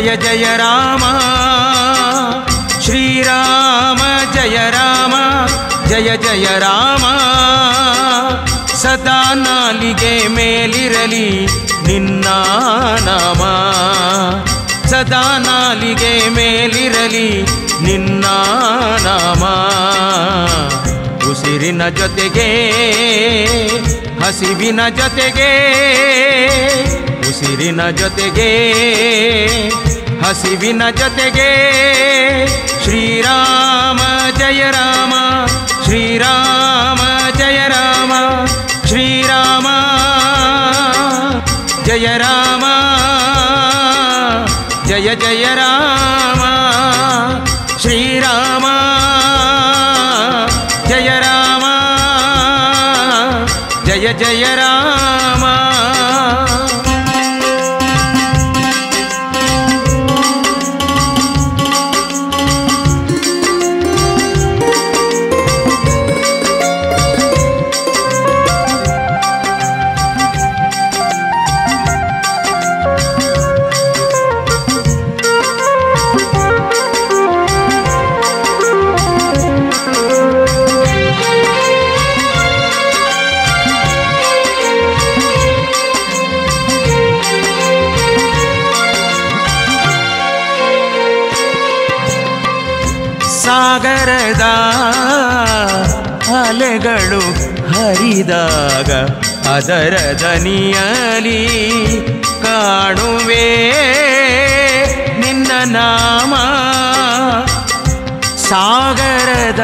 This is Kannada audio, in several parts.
ಜಯ ಜಯ ರಾಮ ಶ್ರೀರಾಮ ಜಯ ರಾಮ ಜಯ ಜಯ ರಾಮ ಸದಾ ನಾಲಿಗೆ ಮೇಲಿರಲಿ ನಿನ್ನ ನಾಮ ಸದಾ ನಾಲಿಗೆ ಮೇಲಿರಲಿ ನಿನ್ನ ನಾಮ ಉಸಿರಿನ ಜೊತೆಗೆ ಹಸಿವಿನ ಜೊತೆಗೆ ಉಸಿರಿನ ಜೊತೆಗೆ ಹಸಿವಿನ ಜೊತೆಗೆ ಶ್ರೀರಾಮ ಜಯ ರಾಮ ಶ್ರೀರಾಮ ಜಯ ರಾಮ ಶ್ರೀರಾಮ ಜಯ ರಾಮ ಜಯ ಜಯ ರಾಮ ಶ್ರೀರಾಮ ಜಯ ರಾಮ ಜಯ ಜಯ ರಾಮ ಸಾಗರದ ಅಲೆಗಳು ಹರಿದಾಗ ಅದರ ದನಿಯಲಿ ಕಾಣುವೆ ನಿನ್ನ ನಾಮ ಸಾಗರದ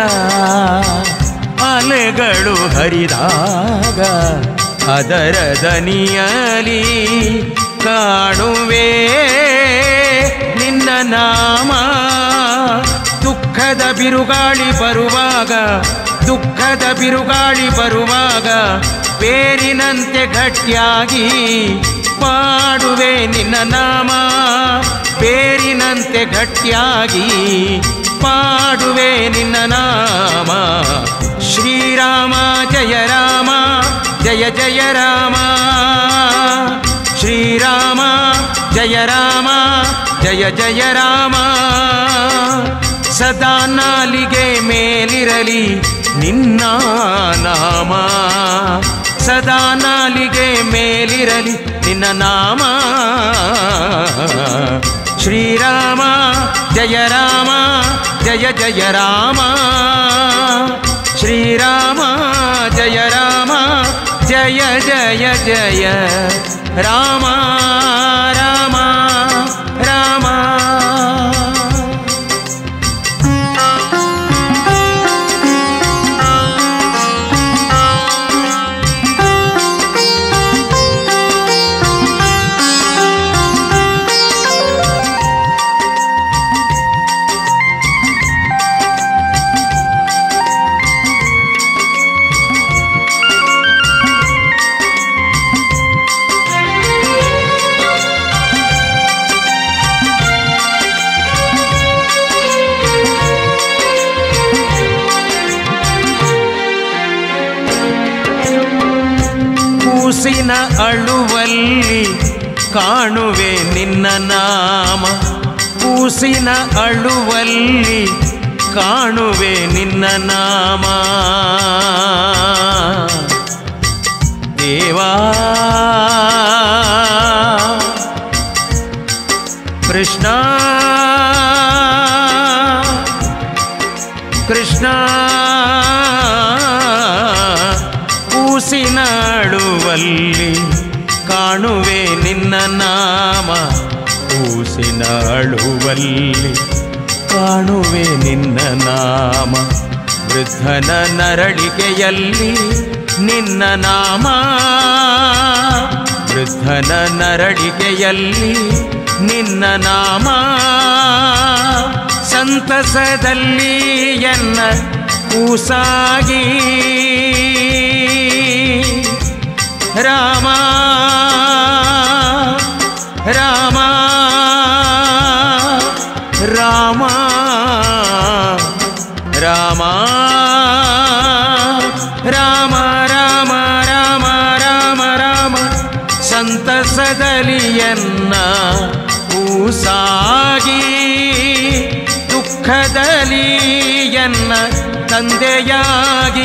ಅಲೆಗಳು ಹರಿದಾಗ ಅದರ ದನಿಯಲಿ ಕಾಣುವೆ ನಿನ್ನ ನಾಮ ದುಃಖದ ಬಿರುಗಾಳಿ ಬರುವಾಗ ದುಃಖದ ಬಿರುಗಾಳಿ ಬರುವಾಗ ಬೇರಿನಂತೆ ಗಟ್ಟಿಯಾಗಿ ಪಾಡುವೆ ನಿನ್ನ ನಾಮ ಬೇರಿನಂತೆ ಗಟ್ಟಿಯಾಗಿ ಪಾಡುವೆ ನಿನ್ನ ನಾಮ ಶ್ರೀರಾಮ ಜಯ ರಾಮ ಜಯ ಜಯ ರಾಮ ಶ್ರೀರಾಮ ಜಯ ರಾಮ ಜಯ ಜಯ ರಾಮ ಸದಾ ನಾಲಿಗೆ ಮೇಲಿರಲಿ ನಿನ್ನ ನಾಮ ಸದಾ ನಾಲಿಗೆ ಮೇಲಿರಲಿ ನಿನ್ನ ನಾಮ ಶ್ರೀರಾಮ ಜಯ ರಾಮ ಜಯ ಜಯ ರಾಮ ಶ್ರೀರಾಮ ಜಯ ರಾಮ ಜಯ ಜಯ ಜಯ ರಾಮ ರಾಮ ರಾಮ ಕೂಸಿನ ಅಳುವಲ್ಲಿ ಕಾಣುವೆ ನಿನ್ನ ನಾಮ ಕೂಸಿನ ಅಳುವಲ್ಲಿ ಕಾಣುವೆ ನಿನ್ನ ನಾಮ ದೇವಾ ಕೃಷ್ಣ ಕೃಷ್ಣ ಕೂಸಿನಾಡುವಲ್ಲಿ ಕಾಣುವೆ ನಿನ್ನ ನಾಮ ಕೂಸಿನಾಡುವಲ್ಲಿ ಕಾಣುವೆ ನಿನ್ನ ನಾಮ ವೃದ್ಧನ ನರಳಿಕೆಯಲ್ಲಿ ನಿನ್ನ ನಾಮ ವೃದ್ಧನ ನರಳಿಕೆಯಲ್ಲಿ ನಿನ್ನ ನಾಮ ಸಂತಸದಲ್ಲಿ ಎನ್ನ ಕೂಸಾಗಿ ರಾಮ ರಾಮ ರಾಮ ರಾಮ ರಾಮ ರಾಮ ರಾಮ ರಾಮ ರಾಮ ಸಂತಸದಲಿಯನ್ನ ಕೂಸಾಗಿ ಬರಲಿ ಎನ್ನ ತಂದೆಯಾಗಿ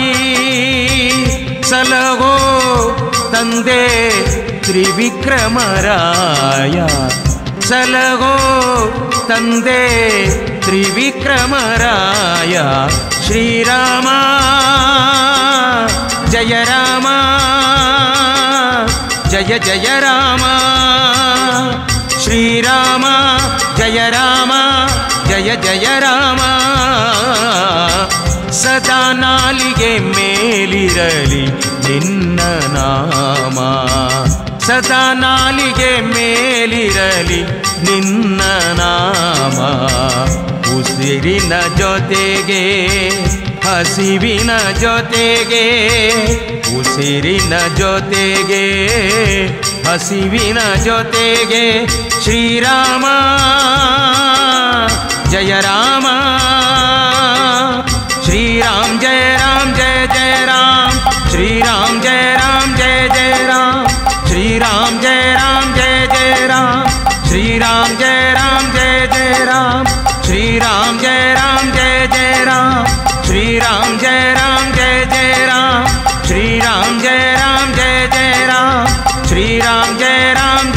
ಸಲಹೋ ತಂದೆ ತ್ರಿವಿಕ್ರಮರಾಯ ಸಲಹೋ ತಂದೆ ತ್ರಿವಿಕ್ರಮರಾಯ ಶ್ರೀರಾಮ ಜಯ ರಾಮ ಜಯ ಜಯ ರಾಮ ಶ್ರೀರಾಮ ಜಯ ರಾಮ ಜಯ ಜಯ ರಾಮ ಸದಾ ನಾಲಿಗೆ ಮೇಲಿರಲಿ ನಿನ್ನ ನಾಮ ಸದಾ ನಾಲಿಗೆ ಮೇಲಿರಲಿ ನಿನ್ನ ನಾಮ ಉಸಿರಿನ ಜೊತೆಗೆ ಹಸಿವಿನ ಜೊತೆಗೆ ಉಸಿರಿನ ಜೊತೆಗೆ ಹಸಿವಿನ ಜೊತೆಗೆ ಶ್ರೀರಾಮ ಜಯ ರಾಮ ಶ್ರೀರಾಮ್ ಜಯ ರಾಮ್ ಜಯ ಜಯ ರಾಮ್ ಶ್ರೀರಾಮ್ ಜಯ ರಾಮ್ ಜಯ ಜಯ ರಾಮ್ ಶ್ರೀರಾಮ್ ಜಯ ರಾಮ್ ಜಯ ಜಯ ರಾಮ್ ಶ್ರೀರಾಮ್ ಜಯ ರಾಮ್ ಜಯ ಜಯ ರಾಮ್ ಶ್ರೀರಾಮ್ ಜಯ ರಾಮ್ ಜಯ ಜಯ ರಾಮ್ ಶ್ರೀರಾಮ್ ಜಯ ರಾಮ್ ಜಯ ಜಯ ರಾಮ್ ಶ್ರೀರಾಮ್ ಜಯ ರಾಮ್ ಜಯ ಜಯ ರಾಮ್ ಶ್ರೀರಾಮ್ ಜಯ ರಾಮ್